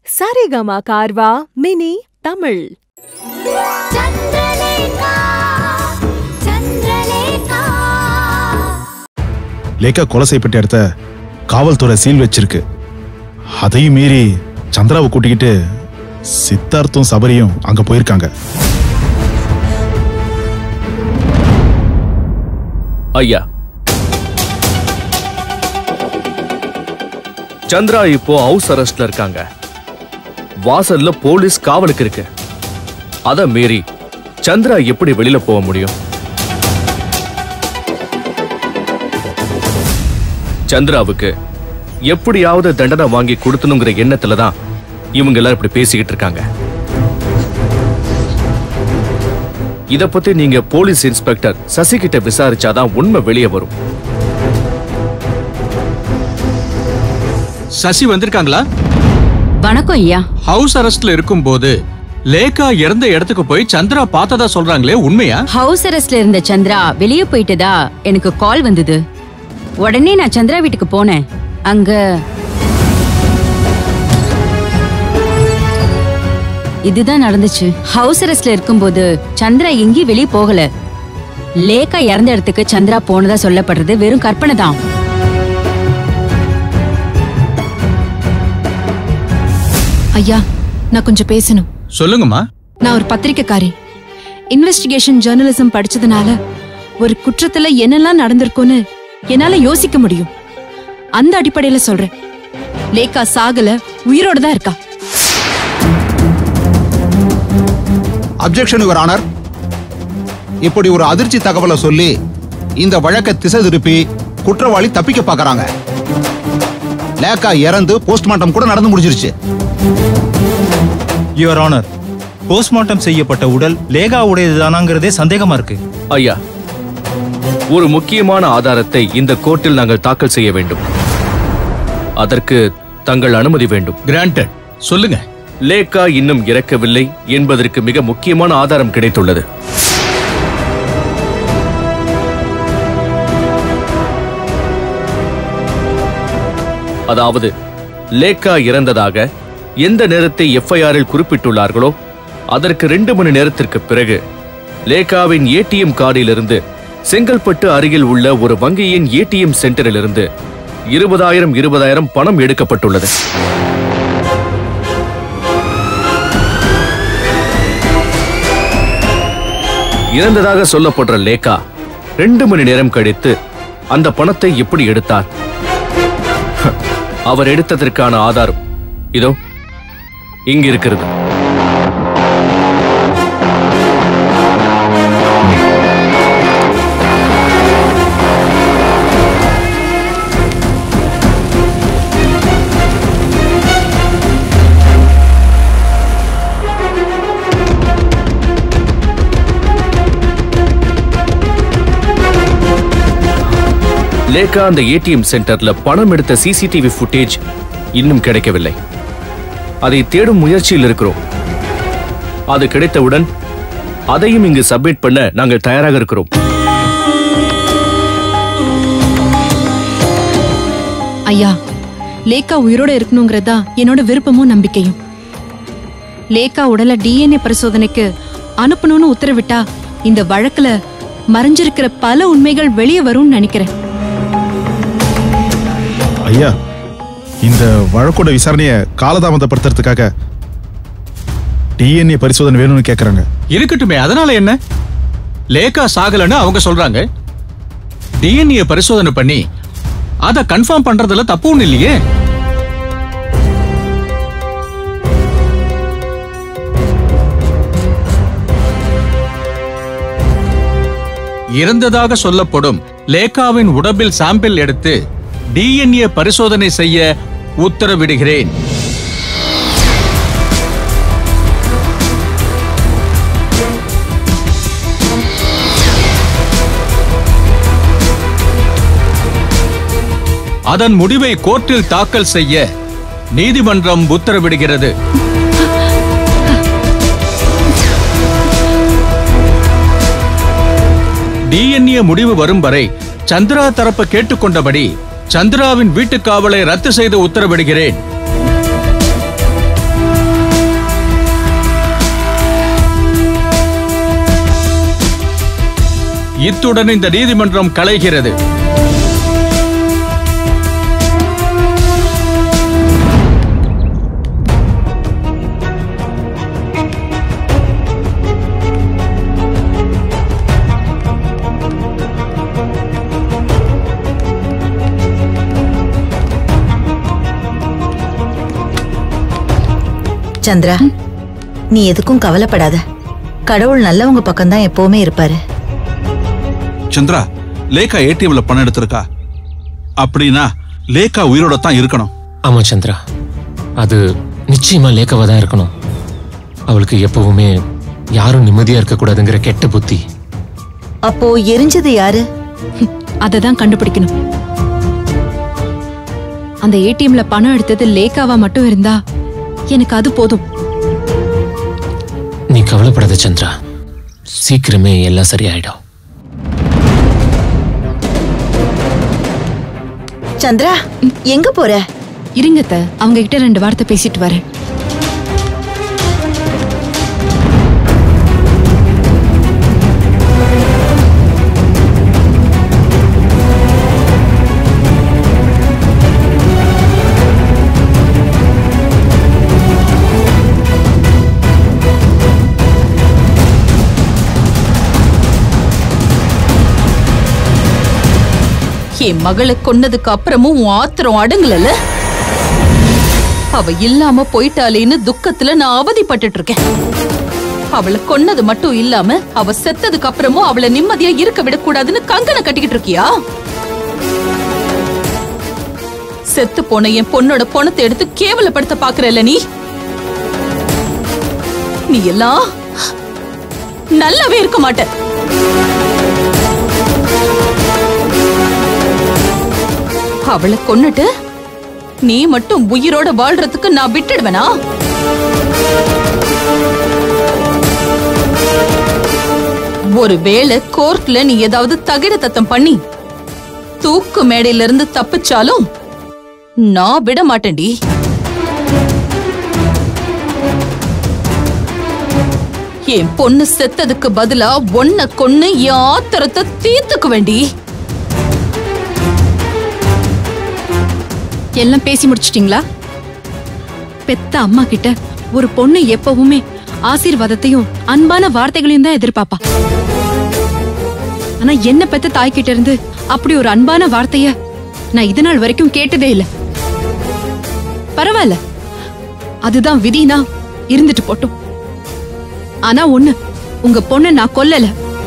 Saregama Carvaan mini Tamil Chandralekha Chandralekha Lekha கொலை செய்யப்பட்ட இடத்த காவல்துறை சீல் வச்சிருக்கு அதையும் மீறி சந்திராவை கூட்டிக்கிட்டு சித்தார்த்தும் சபரியும் அங்க போயிருக்காங்க ஐயா சந்திரா இப்போ ஹவுஸ் அரெஸ்ட்ல இருக்காங்க வாசல்ல போலீஸ் காவலுக்கு இருக்கு அத மீறி சந்திரா எப்படி வெளியில போக முடியும் சந்திராவுக்கு எப்படியாவது தண்டனை வாங்கி கொடுத்தணுங்கிற எண்ணத்துல தான் இவங்க எல்லாம் இப்படி பேசிக்கிட்டு இருக்காங்க இத பத்தி நீங்க போலீஸ் இன்ஸ்பெக்டர் சசி கிட்ட விசாரிச்சாதான் உண்மை வெளியே வரும் சசி வந்திருக்காங்களா வணக்கம் ஐயா ஹவுஸ் அரெஸ்ட்ல இருக்கும்போது லேகா இறந்த இடத்துக்கு போய் சந்திரா பார்த்ததா சொல்றாங்களே உண்மையா ஹவுஸ் அரெஸ்ட்ல இருந்த சந்திரா வெளியே போயிட்டதா எனக்கு கால் வந்தது உடனே நான் சந்திரா வீட்டுக்கு போனேன் அங்க இதுதான் நடந்துச்சு ஹவுஸ் அரெஸ்ட்ல இருக்கும்போது சந்திரா எங்கேயும் வெளியே போகல லேக்கா இறந்த இடத்துக்கு சந்திரா போனதா சொல்லப்படுறது வெறும் கற்பனை தான் ஐயா நான் கொஞ்சம் பேசணும் சொல்லுங்கம்மா நான் ஒரு பத்திரிக்கைக்காரி இன்வெஸ்டிகேஷன் ஜேர்னலிசம் படிச்சதுனால ஒரு குற்றத்துல என்னெல்லாம் நடந்திருக்கும்னு என்னால யோசிக்க முடியும் அந்த அடிப்படையில சொல்றேன் லேக்கா சாகல உயிரோட தான் இருக்கா அப்ஜெக்ஷன் யுவர் ஆனர் இப்படி ஒரு அதிர்ச்சி தகவலை சொல்லி இந்த வழக்கை திசை திருப்பி குற்றவாளி தப்பிக்க பார்க்கறாங்க லேக்கா இறந்து போஸ்ட்மார்ட்டம் கூட நடந்து முடிஞ்சிருச்சு யுவர் ஆனர் போஸ்ட்மார்ட்டம் செய்யப்பட்ட உடல் லேகா உடையதுதானாங்கிறதே சந்தேகமா இருக்கு ஐயா ஒரு முக்கியமான ஆதாரத்தை இந்த கோர்ட்டில் நாங்கள் தாக்கல் செய்ய வேண்டும் அதற்கு தங்கள் அனுமதி வேண்டும் கிராண்டட் சொல்லுங்க லேக்கா இன்னும் இறக்கவில்லை என்பதற்கு மிக முக்கியமான ஆதாரம் கிடைத்துள்ளது அதாவது லேக்கா இறந்ததாக எந்த நேரத்தை எஃப்ஐஆரில் குறிப்பிட்டுள்ளார்களோ அதற்கு ரெண்டு மணி நேரத்திற்கு பிறகு லேக்காவின் ஏடிஎம் கார்டிலிருந்து செங்கல்பட்டு அருகில் உள்ள ஒரு வங்கியின் ஏடிஎம் சென்டரிலிருந்து இருபதாயிரம் இருபதாயிரம் பணம் எடுக்கப்பட்டுள்ளது இறந்ததாக சொல்லப்படுற லேக்கா ரெண்டு மணி நேரம் கழித்து அந்த பணத்தை எப்படி எடுத்தார் ஹ, அவர் எடுத்ததற்கான ஆதாரம் இதோ இங்க இருக்கிறது லேக்கா அந்த ஏடிஎம் சென்டர்ல பணம் எடுத்த சிசிடிவி ஃபுட்டேஜ் இன்னும் கிடைக்கவில்லை அதை தேடும் முயற்சியில் இருக்கிறோம் அது கிடைத்தவுடன் அதையும் இங்கு சப்மிட் பண்ண நாங்கள் தயாராக இருக்கிறோம் ஐயா லேக்கா உயிரோட இருக்கணுங்கிறது தான் என்னோட விருப்பமும் நம்பிக்கையும் லேக்கா உடலை டிஎன்ஏ பரிசோதனைக்கு அனுப்பணும்னு உத்தரவிட்டா இந்த வழக்குல மறைஞ்சிருக்கிற பல உண்மைகள் வெளியே வரும்னு நினைக்கிறேன் ஐயா இந்த வழக்கோட விசாரணையை காலதாமதப்படுத்துறதுக்காக டிஎன்ஏ பரிசோதனை வேணும்னு கேக்குறாங்க இருக்கட்டுமே அதனால என்ன லேகா சாகலன்னு அவங்க சொல்றாங்க டிஎன்ஏ பரிசோதனை பண்ணி அத கன்ஃபார்ம் பண்றதுல தப்பு ஒண்ணு இல்லையே இறந்ததாக சொல்லப்படும் லேகாவின் உடம்பில் சாம்பிள் எடுத்து டிஎன்ஏ பரிசோதனை செய்ய உத்தரவிடுகிறேன் அதன் முடிவை கோர்ட்டில் தாக்கல் செய்ய நீதிமன்றம் உத்தரவிடுகிறது டிஎன்ஏ முடிவு வரும் வரை சந்திரா தரப்பு கேட்டுக்கொண்டபடி சந்திராவின் வீட்டுக் காவலை ரத்து செய்து உத்தரவிடுகிறேன் இத்துடன் இந்த நீதிமன்றம் கலைகிறது சந்திரா நீ எதுக்கும் கவலைப்படாத கடவுள் நல்லவங்க பக்கம்தான் எப்பவுமே இருப்பாரு சந்திரா லேக்கா ஏடிஎம்ல பணம் எடுத்திருக்கா அப்படின்னா லேக்கா உயிரோட தான் இருக்கணும் ஆமா சந்திரா அது நிச்சயமா லேக்கவா தான் இருக்கணும் அவளுக்கு எப்பவுமே யாரும் நிம்மதியா இருக்கக்கூடாதுங்கிற கெட்ட புத்தி அப்போ எரிஞ்சது யாரு அதை தான் கண்டுபிடிக்கணும் அந்த ஏடிஎம்ல பணம் எடுத்தது லேக்காவா மட்டும் இருந்தா எனக்கு அது போதும் நீ கவலைப்படாத சந்திரா சீக்கிரமே எல்லாம் சரியாயிடும் சந்திரா எங்க போற இருங்கத்த அவங்க கிட்ட ரெண்டு வார்த்தை பேசிட்டு வரேன் என் மகளை கொன்னதுக்கு அப்புறமும் உன் ஆத்திரம் அடங்கலல அவ இல்லாம போயிட்டாளேன்னு துக்கத்துல நான் அவதிப்பட்டுட்டு இருக்கேன் அவளை கொன்னது மட்டும் இல்லாம அவ செத்ததுக்கு அப்புறமும் அவளை நிம்மதியா இருக்க விடக்கூடாதுன்னு கங்கனை கட்டிக்கிட்டு இருக்கியா செத்து போன என் பொண்ணோட பொணத்தை எடுத்து கேவலப்படுத்த பாக்குறல்ல நீ நீ எல்லாம் நல்லாவே இருக்க மாட்ட அவளை கொன்னுட்டு நீ மட்டும் உயிரோட வாழ்றதுக்கு நான் விட்டுடுவேனா ஒருவேளை கோர்ட்ல நீ ஏதாவது தகிட தத்தம் பண்ணி தூக்கு மேடையில இருந்து தப்பிச்சாலும் நான் விட மாட்டேன்டி என் பொண்ணு செத்ததுக்கு பதிலா ஒன்ன கொன்னு என் ஆத்திரத்தை தீர்த்துக்க வேண்டி எல்லாம் பேசி முடிச்சிட்டீங்களா பெத்த அம்மா கிட்ட ஒரு பொண்ணு எப்பவுமே ஆசீர்வாதத்தையும் அன்பான வார்த்தைகளையும் தான் எதிர்பார்ப்பா ஆனா என்ன பெத்த தாய் கிட்ட இருந்து அப்படி ஒரு அன்பான வார்த்தைய நான் இது நாள் வரைக்கும் கேட்டதே இல்ல பரவாயில்ல அதுதான் விதினா இருந்துட்டு போட்டும் ஆனா ஒண்ணு உங்க பொண்ணை நான் கொல்லல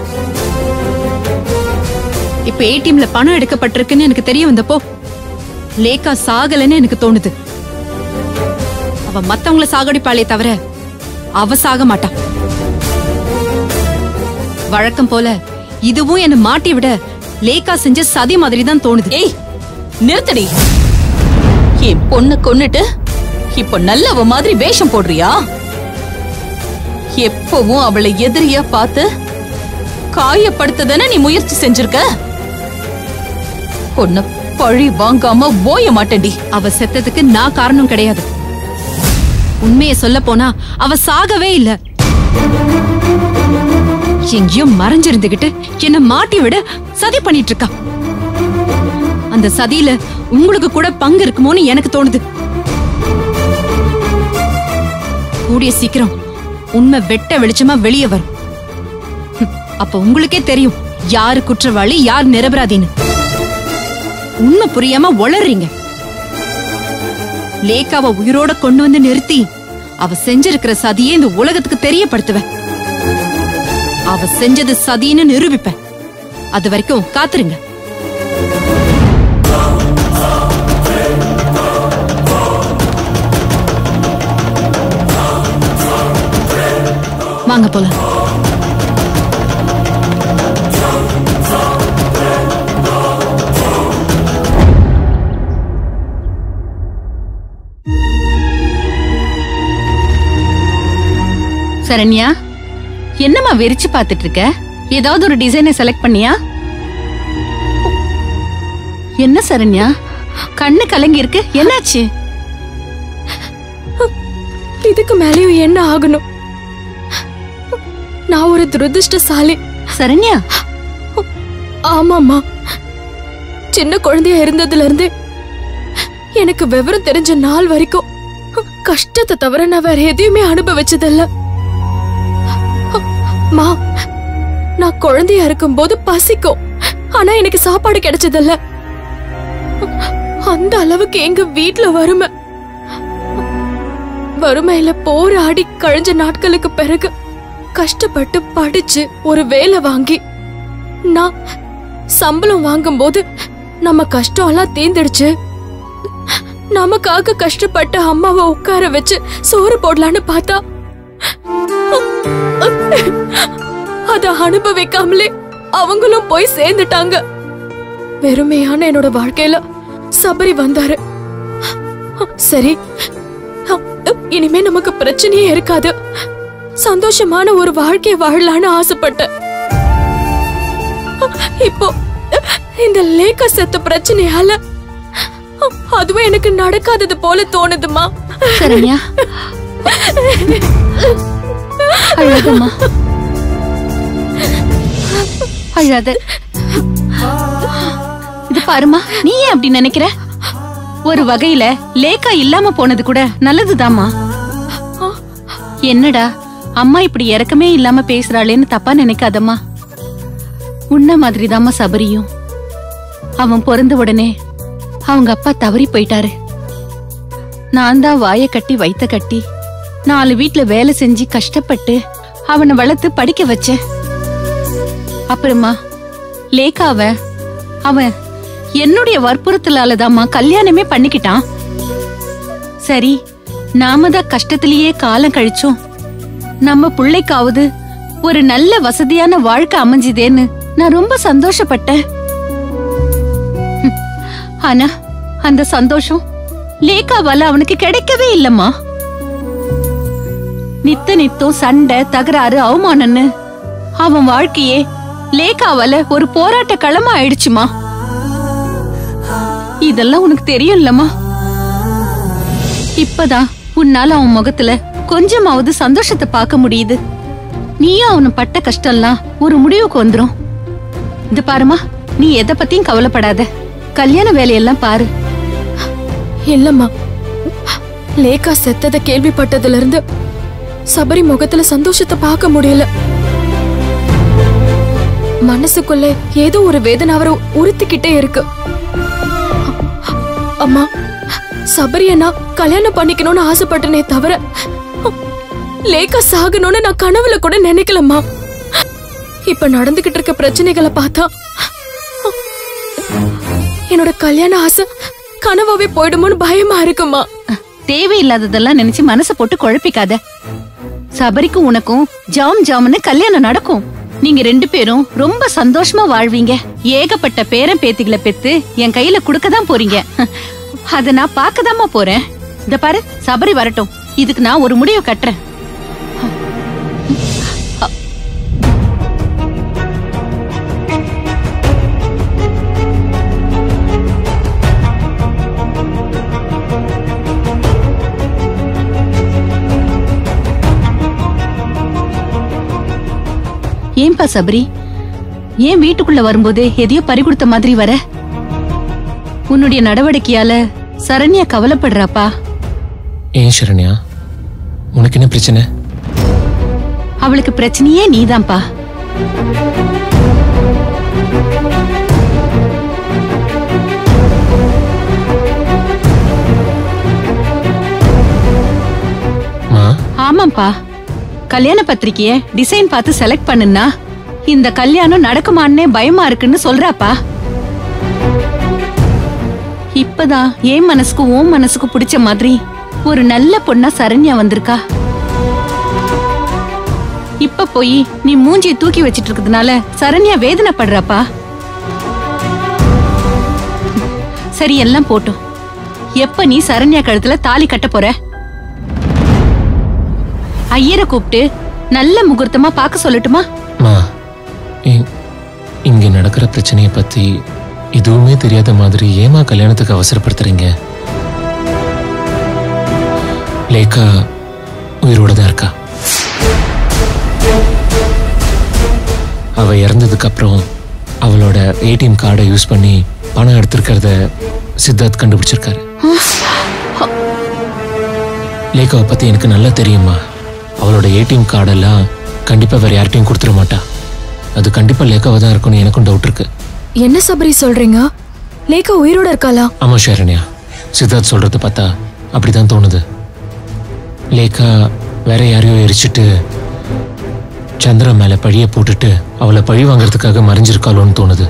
இப்ப ஏடிஎம்ல பணம் எடுக்கப்பட்டிருக்குன்னு எனக்கு தெரிய வந்தப்போ லேக்கா சாகலன்னு எனக்கு தோணுது அவ மத்தவங்கள சாகடிப்பாளே தவிர அவ சாக மாட்டா வழக்கம் போல இதுவும் என்ன மாட்டி விட லேக்கா செஞ்ச சதி மாதிரி தான் தோணுது ஏய் நிறுத்தடி என் பொண்ணு கொன்னுட்டு இப்ப நல்லவ மாதிரி வேஷம் போடுறியா எப்பவும் அவளை எதிரியா பார்த்து காயப்படுத்ததானே நீ முயற்சி செஞ்சிருக்க பொண்ண பழி வாங்காம ஓய மாட்டேன்டி அவ செத்ததுக்கு நான் காரணம் கிடையாது உண்மையை சொல்ல போனா அவ சாகவே இல்ல எங்கேயோ மறைஞ்சிருந்துகிட்டு என்ன மாட்டி விட சதி பண்ணிட்டு இருக்கா அந்த சதியில உங்களுக்கு கூட பங்கு இருக்குமோன்னு எனக்கு தோணுது கூடிய சீக்கிரம் உண்மை வெட்ட வெளிச்சமா வெளியே வரும் ஹம், அப்ப உங்களுக்கே தெரியும் யாரு குற்றவாளி யார் நிரபராதின்னு உண்மை புரியாம உளறீங்க லேக்காவ உயிரோட கொண்டு வந்து நிறுத்தி அவ செஞ்சிருக்கிற சதியை இந்த உலகத்துக்கு தெரியப்படுத்துவேன் அவ செஞ்சது சதின்னு நிரூபிப்பேன் அது வரைக்கும் காத்துருங்க வாங்க போலாம் சரண்யா என்னம்மா வெறிச்சு பார்த்துட்டு இருக்க ஏதாவது ஒரு டிசைனை செலக்ட் பண்ணியா என்ன சரண்யா கண்ணு கலங்கி இருக்கு என்னாச்சு இதுக்கு மேலேயும் என்ன ஆகணும் நான் ஒரு துரதிருஷ்டசாலி சரண்யா ஆமாம்மா சின்ன குழந்தையா இருந்ததுல இருந்து எனக்கு விவரம் தெரிஞ்ச நாள் வரைக்கும் கஷ்டத்தை தவிர நான் வேற எதையுமே அனுபவிச்சதில்ல மா நான் குழந்தையா இருக்கும்போது பசிக்கும் ஆனா எனக்கு சாப்பாடு கிடைச்சதில்ல அந்த அளவுக்கு எங்க வீட்ல வறுமை வறுமையில போராடி கழிஞ்ச நாட்களுக்கு பிறகு கஷ்டப்பட்டு படிச்சு ஒரு வேலை வாங்கி நான் சம்பளம் வாங்கும்போது நம்ம கஷ்டம் எல்லாம் தீந்துடுச்சு நமக்காக கஷ்டப்பட்டு அம்மாவை உட்கார வச்சு சோறு போடலான்னு பார்த்தா அத அனுபவிக்காமலே அவங்களும் போய் சேர்ந்துட்டாங்க வெறுமையான என்னோட வாழ்க்கையில சபரி வந்தாரு சரி இனிமே நமக்கு பிரச்சனையே இருக்காது சந்தோஷமான ஒரு வாழ்க்கைய வாழலான்னு ஆசைப்பட்டேன் இப்போ இந்த லேக்கா செத்த பிரச்சனையால அதுவும் எனக்கு நடக்காதது போல தோணுதுமா சரண்யா அழாதம்மா அழாத இது பாருமா நீ ஏன் அப்படி நினைக்கிற ஒரு வகையில லேக்கா இல்லாம போனது கூட நல்லதுதாம்மா என்னடா அம்மா இப்படி இறக்கமே இல்லாம பேசுறாளேன்னு தப்பா நினைக்காதம்மா உன்ன மாதிரிதாம்மா சபரியும் அவன் பிறந்த உடனே அவங்க அப்பா தவறி போயிட்டாரு நான் தான் வாய கட்டி வைத்த கட்டி நாலு வீட்ல வேலை செஞ்சு கஷ்டப்பட்டு அவனை வளர்த்து படிக்க வச்சேன் அப்புறமா லேக்காவ அவன் என்னுடைய வற்புறுத்தலாலதாம்மா கல்யாணமே பண்ணிக்கிட்டான் சரி நாம தான் கஷ்டத்திலேயே காலம் கழிச்சோம் நம்ம பிள்ளைக்காவது ஒரு நல்ல வசதியான வாழ்க்கை அமைஞ்சுதேன்னு நான் ரொம்ப சந்தோஷப்பட்டேன் ஹம், ஆனா அந்த சந்தோஷம் லேக்காவால அவனுக்கு கிடைக்கவே இல்லம்மா நித்த நித்தம் சண்டை தகராறு அவமானம்னு அவன் வாழ்க்கையே லேக்காவால ஒரு போராட்ட களமா ஆயிடுச்சுமா இதெல்லாம் உனக்கு தெரியும்லம்மா இப்பதான் உன்னால அவன் முகத்துல கொஞ்சமாவது சந்தோஷத்தை பார்க்க முடியுது நீயும் அவனு பட்ட கஷ்டம்லாம் ஒரு முடிவுக்கு வந்துரும் இது பாருமா நீ எதை பத்தியும் கவலைப்படாத கல்யாண வேலையெல்லாம் பாரு இல்லம்மா லேக்கா செத்தத கேள்விப்பட்டதுல இருந்து சபரி முகத்துல சந்தோஷத்தை பார்க்க முடியல மனசுக்குள்ள ஏதோ ஒரு வேதனை அவரை உறுத்திக்கிட்டே இருக்கு அம்மா சபரிய நான் கல்யாணம் பண்ணிக்கணும்னு ஆசைப்பட்டனே தவிர லேக்கா சாகணும்னு நான் கனவுல கூட நினைக்கலம்மா இப்ப நடந்துகிட்டு இருக்க பிரச்சனைகளை பார்த்தா என்னோட கல்யாண ஆசை கனவாவே போயிடுமோன்னு பயமா இருக்குமா தேவையில்லாததெல்லாம் நினைச்சு மனச போட்டு குழப்பிக்காத சபரிக்கும் உனக்கும் ஜாம் ஜாம்னு கல்யாணம் நடக்கும் நீங்க ரெண்டு பேரும் ரொம்ப சந்தோஷமா வாழ்வீங்க ஏகப்பட்ட பேரன் பேத்திகளை பெத்து என் கையில குடுக்க தான் போறீங்க அத நான் பார்க்கதாம்மா போறேன் இந்த பாரு சபரி வரட்டும் இதுக்கு நான் ஒரு முடிவு கட்டுறேன் ஏன்பா சபரி ஏன் வீட்டுக்குள்ள வரும்போது எதையோ பறி கொடுத்த மாதிரி வர உன்னுடைய நடவடிக்கையால சரண்யா கவலைப்படுறாப்பா ஏன் சரண்யா உனக்கு என்ன பிரச்சனை அவளுக்கு பிரச்சனையே நீதான்ப்பா மா ஆமாப்பா கல்யாண பத்திரிக்கைய டிசைன் பார்த்து செலக்ட் பண்ணுனா இந்த கல்யாணம் நடக்குமான்னே பயமா இருக்குன்னு சொல்றாப்பா இப்பதான் என் மனசுக்கு உன் மனசுக்கு பிடிச்ச மாதிரி ஒரு நல்ல பொண்ணா சரண்யா வந்திருக்கா இப்ப போய் நீ மூஞ்சிய தூக்கி வச்சிட்டு இருக்கிறதுனால சரண்யா வேதனைப்படுறாப்பா சரி எல்லாம் போட்டும் எப்ப நீ சரண்யா கழுத்துல தாலி கட்ட போற ஐயரை கூப்பிட்டு நல்ல முகூர்த்தமா பார்க்க சொல்லட்டுமா மா இ- இங்க நடக்கிற பிரச்சனைய பத்தி எதுவுமே தெரியாத மாதிரி ஏமா கல்யாணத்துக்கு அவசரப்படுத்துறீங்க லேக்கா உயிரோட தான் இருக்கா அவ இறந்ததுக்கு அப்புறம் அவளோட ஏடிஎம் கார்டை யூஸ் பண்ணி பணம் எடுத்திருக்கிறத சித்தார்த் கண்டுபிடிச்சிருக்காரு லேகாவை பத்தி எனக்கு நல்லா தெரியுமா அவளோட ஏடிஎம் கார்டெல்லாம் கண்டிப்பா வேற யார்கிட்டயும் கொடுத்துட மாட்டா அது கண்டிப்பா லேகாவா தான் இருக்கும்னு எனக்கும் டவுட் இருக்கு என்ன சபரி சொல்றீங்க லேக்கா உயிரோட இருக்காளா ஆமா ஷரண்யா சித்தார்த் சொல்றத பார்த்தா அப்படிதான் தோணுது லேக்கா வேற யாரையோ எரிச்சிட்டு சந்திரா மேல பழிய போட்டுட்டு அவளை பழி வாங்குறதுக்காக மறைஞ்சிருக்காளோன்னு தோணுது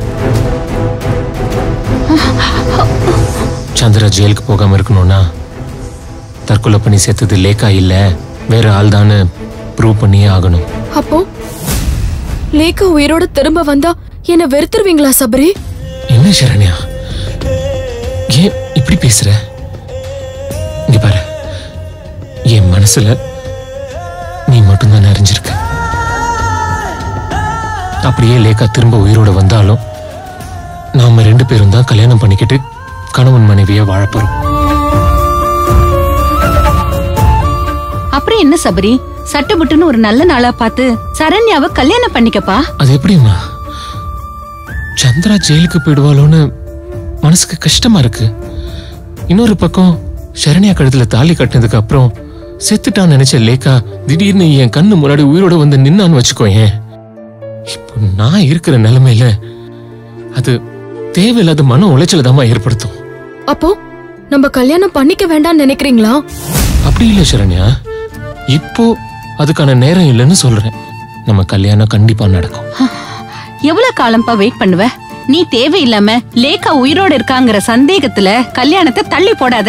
சந்திரா ஜெயிலுக்கு போகாம இருக்கணும்னா தற்கொலை பண்ணி செத்தது லேக்கா இல்ல வேற ஆள் தான்னு ப்ரூவ் பண்ணியே ஆகணும் அப்போ லேக்கா உயிரோட திரும்ப வந்தா என்ன வெறுத்துருவீங்களா சபரி என்ன சரண்யா ஏன் இப்படி பேசுற இங்க பாரு என் மனசுல நீ மட்டும்தான் நிறைஞ்சிருக்க அப்படியே லேக்கா திரும்ப உயிரோட வந்தாலும் நாம ரெண்டு பேரும் தான் கல்யாணம் பண்ணிக்கிட்டு கணவன் மனைவியா வாழப்போறோம் அப்புறம் என்ன சபரி சட்டுப்புட்டுன்னு ஒரு நல்ல நாளா பார்த்து சரண்யாவை கல்யாணம் பண்ணிக்கப்பா அது எப்படிம்மா சந்திரா ஜெயிலுக்கு போயிடுவாளோன்னு மனசுக்கு கஷ்டமா இருக்கு இன்னொரு பக்கம் சரண்யா கழுத்துல தாலி கட்டினதுக்கு அப்புறம் செத்துட்டான்னு நினைச்ச லேக்கா திடீர்னு என் கண்ணு முன்னாடி உயிரோட வந்து நின்னான்னு வச்சுக்கோயேன் இப்போ நான் இருக்கிற நிலைமையில அது தேவையில்லாத மன உளைச்சலை தான் ஏற்படுத்தும் அப்போ நம்ம கல்யாணம் பண்ணிக்க வேண்டாம்னு நினைக்கிறீங்களா அப்படி இல்ல சரண்யா இப்போ அதுக்கான நேரம் இல்லைன்னு சொல்றேன் நம்ம கல்யாணம் கண்டிப்பா நடக்கும் எவ்வளவு காலம்பா வெயிட் பண்ணுவ நீ தேவையில்லாம லேக்கா உயிரோட இருக்காங்கிற சந்தேகத்துல கல்யாணத்தை தள்ளி போடாத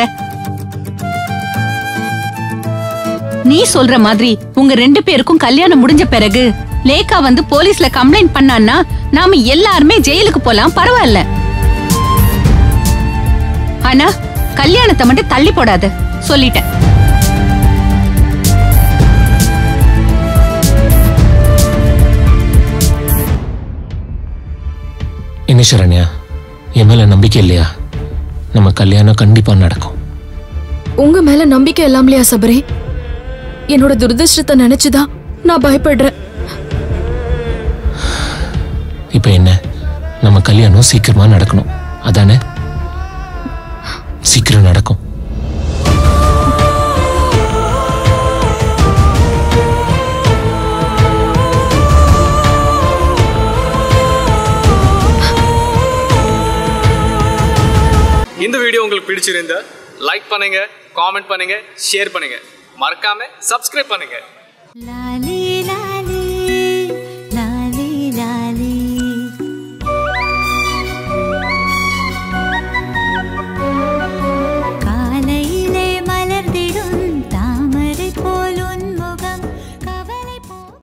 நீ சொல்ற மாதிரி உங்க ரெண்டு பேருக்கும் கல்யாணம் முடிஞ்ச பிறகு லேக்கா வந்து போலீஸ்ல கம்ப்ளைண்ட் பண்ணான்னா நாம எல்லாருமே ஜெயிலுக்கு போலாம் பரவாயில்ல ஆனா கல்யாணத்தை மட்டும் தள்ளி போடாத சொல்லிட்டேன் என்ன சரண்யா என் மேல நம்பிக்கை இல்லையா நம்ம கல்யாணம் கண்டிப்பா நடக்கும் உங்க மேல நம்பிக்கை இல்லாமலையா சபரி என்னோட துரதிருஷ்டத்தை நினைச்சுதான் நான் பயப்படுறேன் இப்ப என்ன நம்ம கல்யாணம் சீக்கிரமா நடக்கணும் அதானே சீக்கிரம் நடக்கும் இந்த வீடியோ உங்களுக்கு பிடிச்சிருந்தா லைக் பண்ணுங்க காமெண்ட் பண்ணுங்க ஷேர் பண்ணுங்க மறக்காம சப்ஸ்கிரைப் பண்ணுங்க லாலி